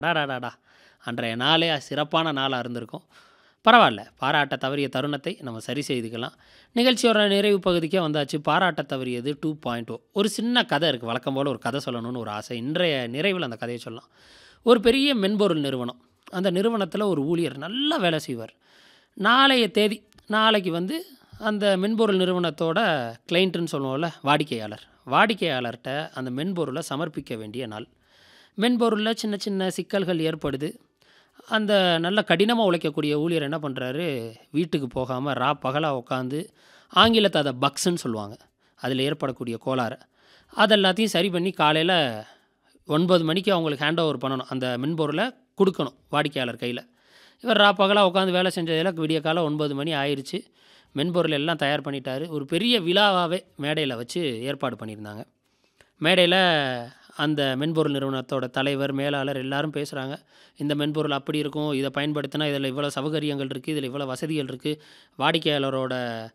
அடாடாடாடா அன்றைய நாளே சிறப்பான நாளாக இருந்திருக்கும் பரவாயில்ல பாராட்ட தவறிய தருணத்தை நம்ம சரி செய்துக்கலாம் நிகழ்ச்சியோட நிறைவு பகுதிக்கே வந்தாச்சு பாராட்ட தவறியது டூ பாயிண்ட் ஓ ஒரு சின்ன கதை இருக்குது வழக்கம் போல் ஒரு கதை சொல்லணும்னு ஒரு ஆசை இன்றைய நிறைவில் அந்த கதையை சொல்லலாம் ஒரு பெரிய மென்பொருள் நிறுவனம் அந்த நிறுவனத்தில் ஒரு ஊழியர் நல்லா வேலை செய்வார் நாளைய தேதி நாளைக்கு வந்து அந்த மென்பொருள் நிறுவனத்தோட கிளைண்ட்டுன்னு சொல்லுவோம்ல வாடிக்கையாளர் வாடிக்கையாளர்கிட்ட அந்த மென்பொருளை சமர்ப்பிக்க வேண்டிய நாள் மென்பொருளில் சின்ன சின்ன சிக்கல்கள் ஏற்படுது அந்த நல்ல கடினமாக உழைக்கக்கூடிய ஊழியர் என்ன பண்ணுறாரு வீட்டுக்கு போகாமல் ரா பகலாக உட்காந்து ஆங்கிலத்தை அதை பக்ஸுன்னு சொல்லுவாங்க அதில் ஏற்படக்கூடிய கோளாறு அது எல்லாத்தையும் சரி பண்ணி காலையில் ஒன்பது மணிக்கு அவங்களுக்கு ஹேண்ட் ஓவர் பண்ணணும் அந்த மென்பொருளை கொடுக்கணும் வாடிக்கையாளர் கையில் இவர் ரா பகலாக உட்காந்து வேலை செஞ்சதில் விடிய காலம் ஒன்பது மணி ஆயிடுச்சு மென்பொருள் எல்லாம் தயார் பண்ணிட்டாரு ஒரு பெரிய விழாவாகவே மேடையில் வச்சு ஏற்பாடு பண்ணியிருந்தாங்க மேடையில் அந்த மென்பொருள் நிறுவனத்தோட தலைவர் மேலாளர் எல்லாரும் பேசுகிறாங்க இந்த மென்பொருள் அப்படி இருக்கும் இதை பயன்படுத்தினா இதில் இவ்வளோ சௌகரியங்கள் இருக்குது இதில் இவ்வளோ வசதிகள் இருக்குது வாடிக்கையாளரோட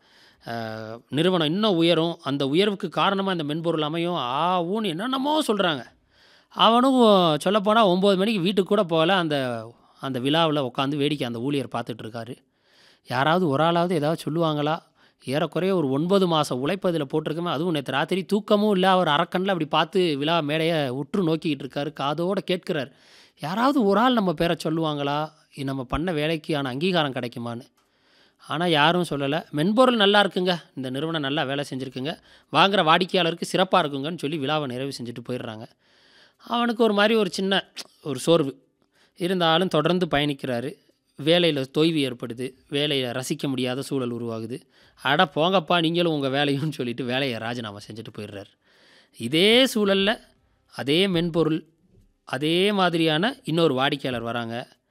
அஹ், நிறுவனம் இன்னும் உயரும் அந்த உயர்வுக்கு காரணமாக இந்த மென்பொருள் அமையும் ஆ ஊன்னு என்னென்னமோ சொல்கிறாங்க அவனும் சொல்லப்போனால் ஒம்பது மணிக்கு வீட்டுக்கு கூட போகல அந்த அந்த விழாவில் உட்காந்து வேடிக்கை அந்த ஊழியர் பார்த்துட்டு இருக்காரு யாராவது ஒரு ஆளாவது ஏதாவது சொல்லுவாங்களா ஏறக்குறைய ஒரு ஒன்பது மாதம் உழைப்பு அதில் போட்டிருக்கமே அதுவும் நேற்று ராத்திரி தூக்கமும் இல்லை அவர் அரக்கனில் அப்படி பார்த்து விழா மேடையை உற்று நோக்கிக்கிட்டு இருக்காரு காதோட கேட்கிறார் யாராவது ஒரு ஆள் நம்ம பேரை சொல்லுவாங்களா இது நம்ம பண்ண வேலைக்கான அங்கீகாரம் கிடைக்குமான்னு ஆனால் யாரும் சொல்லலை மென்பொருள் நல்லா இருக்குங்க இந்த நிறுவனம் நல்லா வேலை செஞ்சுருக்குங்க வாங்குற வாடிக்கையாளருக்கு சிறப்பாக இருக்குங்கன்னு சொல்லி விழாவை நிறைவு செஞ்சுட்டு போயிடுறாங்க அவனுக்கு ஒரு மாதிரி ஒரு சின்ன ஒரு சோர்வு இருந்தாலும் தொடர்ந்து பயணிக்கிறாரு வேலையில் தொய்வு ஏற்படுது வேலையை ரசிக்க முடியாத சூழல் உருவாகுது அட போங்கப்பா நீங்களும் உங்கள் வேலையும் சொல்லிட்டு வேலையை ராஜினாமா செஞ்சுட்டு போயிடுறாரு இதே சூழலில் அதே மென்பொருள் அதே மாதிரியான இன்னொரு வாடிக்கையாளர் வராங்க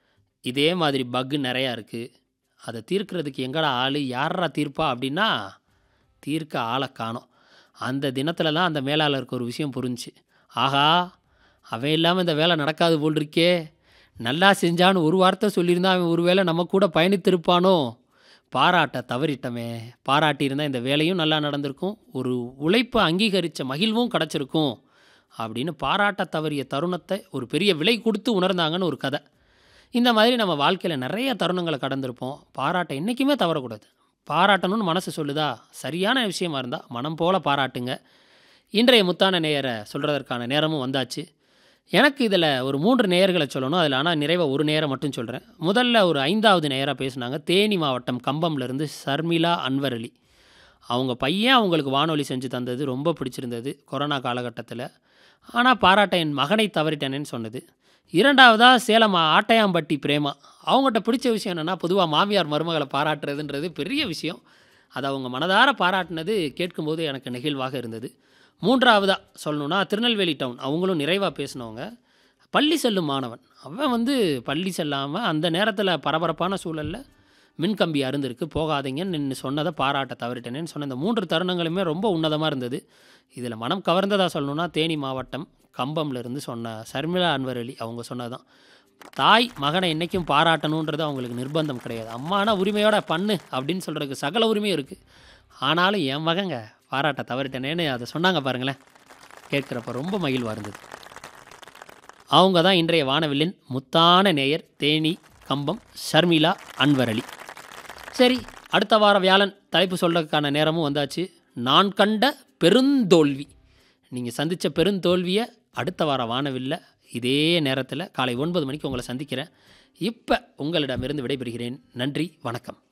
இதே மாதிரி பக்கு நிறையா இருக்குது அதை தீர்க்கிறதுக்கு எங்கடா ஆள் யாரா தீர்ப்பா அப்படின்னா தீர்க்க ஆளை காணோம் அந்த தினத்தில் தான் அந்த மேலாளருக்கு ஒரு விஷயம் புரிஞ்சுச்சு ஆஹா அவன் இல்லாமல் இந்த வேலை நடக்காது போல் இருக்கே நல்லா செஞ்சான்னு ஒரு வார்த்தை சொல்லியிருந்தா அவன் ஒருவேளை நம்ம கூட பயணித்திருப்பானோ பாராட்ட தவறிட்டமே பாராட்டியிருந்தால் இந்த வேலையும் நல்லா நடந்திருக்கும் ஒரு உழைப்பை அங்கீகரித்த மகிழ்வும் கிடச்சிருக்கும் அப்படின்னு பாராட்ட தவறிய தருணத்தை ஒரு பெரிய விலை கொடுத்து உணர்ந்தாங்கன்னு ஒரு கதை இந்த மாதிரி நம்ம வாழ்க்கையில் நிறைய தருணங்களை கடந்திருப்போம் பாராட்ட என்றைக்குமே தவறக்கூடாது பாராட்டணும்னு மனசு சொல்லுதா சரியான விஷயமா இருந்தால் மனம் போல பாராட்டுங்க இன்றைய முத்தான நேயரை சொல்கிறதற்கான நேரமும் வந்தாச்சு எனக்கு இதில் ஒரு மூன்று நேயர்களை சொல்லணும் அதில் ஆனால் நிறைவாக ஒரு நேரம் மட்டும் சொல்கிறேன் முதல்ல ஒரு ஐந்தாவது நேராக பேசுனாங்க தேனி மாவட்டம் கம்பம்லேருந்து சர்மிளா அன்வர் அலி அவங்க பையன் அவங்களுக்கு வானொலி செஞ்சு தந்தது ரொம்ப பிடிச்சிருந்தது கொரோனா காலகட்டத்தில் ஆனால் பாராட்ட என் மகனை தவறிட்டேனேன்னு சொன்னது இரண்டாவதாக சேலம் ஆட்டையாம்பட்டி பிரேமா அவங்ககிட்ட பிடிச்ச விஷயம் என்னென்னா பொதுவாக மாமியார் மருமகளை பாராட்டுறதுன்றது பெரிய விஷயம் அதை அவங்க மனதார பாராட்டினது கேட்கும்போது எனக்கு நெகிழ்வாக இருந்தது மூன்றாவதாக சொல்லணும்னா திருநெல்வேலி டவுன் அவங்களும் நிறைவாக பேசினவங்க பள்ளி செல்லும் மாணவன் அவன் வந்து பள்ளி செல்லாமல் அந்த நேரத்தில் பரபரப்பான சூழலில் மின்கம்பி அருந்திருக்கு போகாதீங்கன்னு நின்று சொன்னதை பாராட்ட தவறிட்டேனேன்னு சொன்ன இந்த மூன்று தருணங்களுமே ரொம்ப உன்னதமாக இருந்தது இதில் மனம் கவர்ந்ததாக சொல்லணும்னா தேனி மாவட்டம் கம்பம்ல இருந்து சொன்ன சர்மிளா அன்வர் அலி அவங்க சொன்னதான் தாய் மகனை என்றைக்கும் பாராட்டணுன்றது அவங்களுக்கு நிர்பந்தம் கிடையாது அம்மானா உரிமையோட பண்ணு அப்படின்னு சொல்கிறதுக்கு சகல உரிமையும் இருக்குது ஆனாலும் என் மகங்க பாராட்ட தவறிட்டேனேன்னு அதை சொன்னாங்க பாருங்களேன் கேட்குறப்ப ரொம்ப மகிழ்வாக இருந்தது அவங்க தான் இன்றைய வானவில்லின் முத்தான நேயர் தேனி கம்பம் ஷர்மிளா அன்வர் அலி சரி அடுத்த வாரம் வியாழன் தலைப்பு சொல்கிறதுக்கான நேரமும் வந்தாச்சு நான் கண்ட பெருந்தோல்வி நீங்கள் சந்தித்த பெருந்தோல்வியை அடுத்த வாரம் வானவில்ல இதே நேரத்தில் காலை ஒன்பது மணிக்கு உங்களை சந்திக்கிறேன் இப்போ உங்களிடமிருந்து விடைபெறுகிறேன் நன்றி வணக்கம்